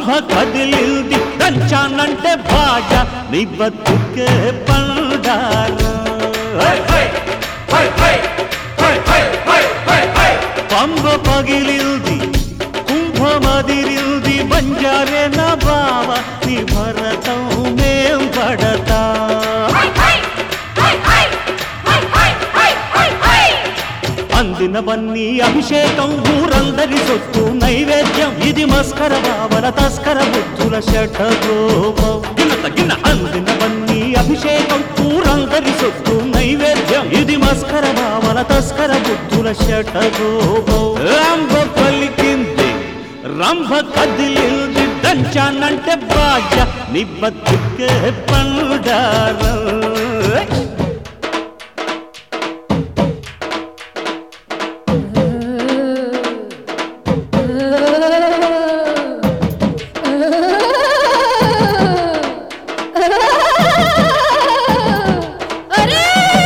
రంభ కదిలింది దంచానంటే బాజ నీ బతుకే పండాల పంబ పగిలింది కుంభమదిరింది బంజారే నా బావ నీ భరతం మేం పడతా అందినవన్నీ అభిషేకం ఊరందరి సొత్తు నైవేద్యం ఇది మస్కర బావల తస్కర బుద్ధుల షఠగోపం గిన్నత గిన్న అందినవన్నీ అభిషేకం ఊరందరి సొత్తు నైవేద్యం ఇది మస్కర బావల తస్కర బుద్ధుల షఠగోపం రంభ పలికింది రంభ కదిలింది దంచానంటే బాజ నీ బతుకే పండారం అరే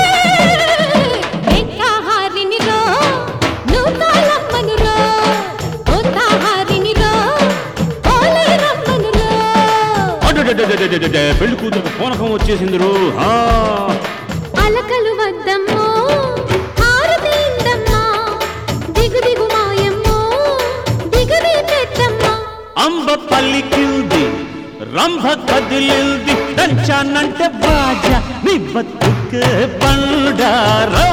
ఏకాహారిని రో నూతాలమ్మను రో ఓతాహారిని రో ఓలే రమ్మను రో అడడడడడడడడ, పెళ్లి కూతురు పూనకం వచ్చేసింది రో ఆ. అలకలు వద్దమ్మో హారతి ఇందమ్మా దిగు దిగు మాయమ్మో దిగుది పెట్టమ్మా అంబ పల్లికింది రంభ కదిలింది దంచానంటే బాజ నీ బతుకే బండారా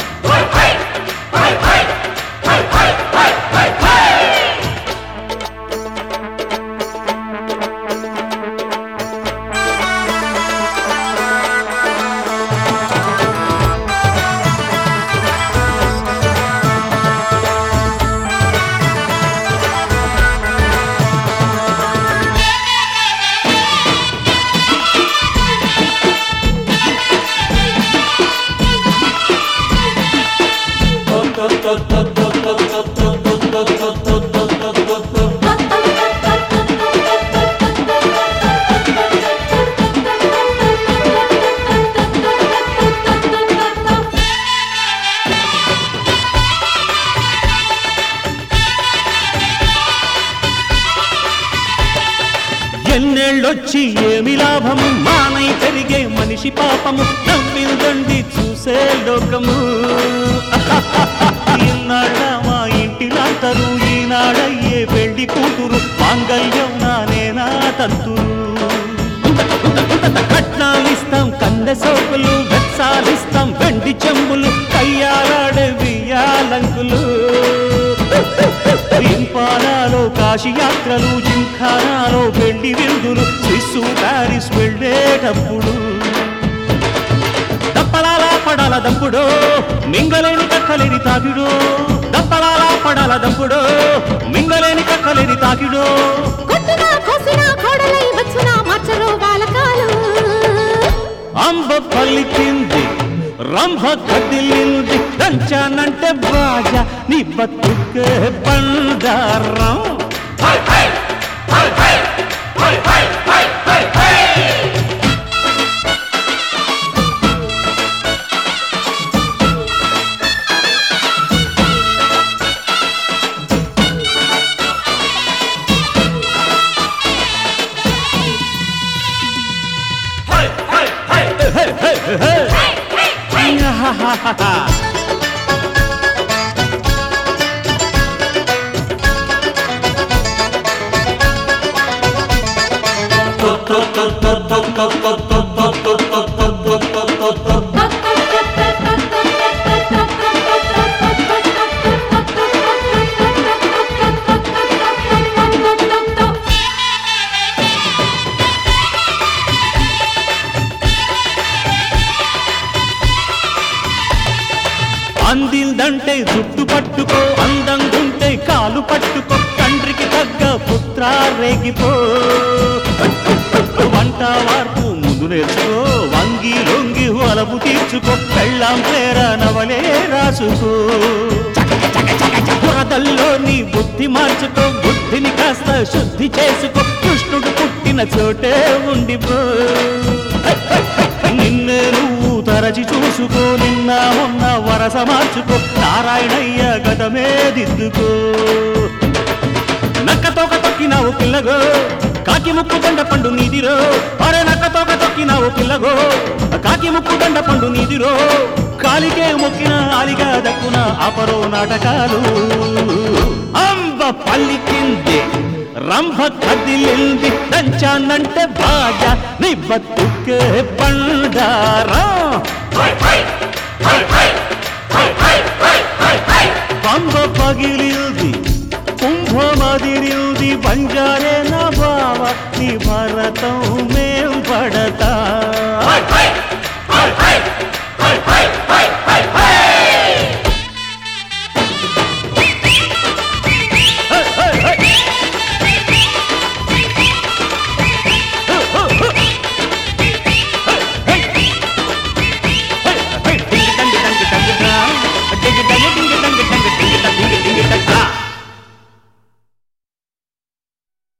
ఎన్నేళ్ళొచ్చి ఏమి లాభము మానై పెరిగే మనిషి పాపము నవ్విందండి చూసే లోకము ఈనాడ మా ఇంటిలంతరు ఈనాడయ్యే పెళ్లి కూతురు మాంగళ్యం నానేనా తంతురు కట్నాలిస్తాం కందె సోకులు వెచ్చాలిస్తాం వెండి చెంబులు కయ్యాలాడే బియ్యాలంకులు ఇంపాలాలో కాశీ యాత్రలు జింఖానాలో పెళ్లి విందులు స్విస్సు ప్యారిస్ వెళ్ళేటప్పుడు దప్పలాల పడాల దంపుడో మింగలేని కక్కలేని తాకిడో దప్పలాల పడాల దంపుడో మింగలేని కక్కలేని తాకిడో కొట్టునా కోసినా కోడలై వచ్చునా మార్చరో బాలకాలు అంబ పలికింది రంభ కదిలింది దంచానంటే బాజ నీ బతుకే బండారం అందిందంటే జుట్టు పట్టుకో అందంగుంటే కాలు పట్టుకో తండ్రికి తగ్గ పుత్ర రేగిపో వంట వార్పు ముందు నేర్చుకో వంగి లొంగి అలపు తీర్చుకో పెళ్ళాం పేర నవలే రాసుకో బురదల్లో నీ బుద్ధి మార్చుకో బుద్ధిని కాస్త శుద్ధి చేసుకో కృష్ణుడు పుట్టిన చోటే ఉండిపో నిన్నే నువ్వు తరచి చూసుకో నిన్న మొన్న వరస మార్చుకో నారాయణయ్య గతమే దిద్దుకో నక్కతోక తొక్కినావు పిల్లగో కాకి ముక్కు దండ పండు నీదిరో అరే నక్క తోక తొక్కినావు పిల్లగో కాకి ముక్కు దండ పండు నీదిరో కాలికే మొక్కిన ఆలిగా దక్కున అపరో నాటకాలు అంబ పల్లికింది రంభ కదిలింది దంచానంటే బాగా నీ బతుకే బండారా పంబ పగిలింది కుంభమదిరింది బంజారే నా బావ నీ భరతం మేం పడతా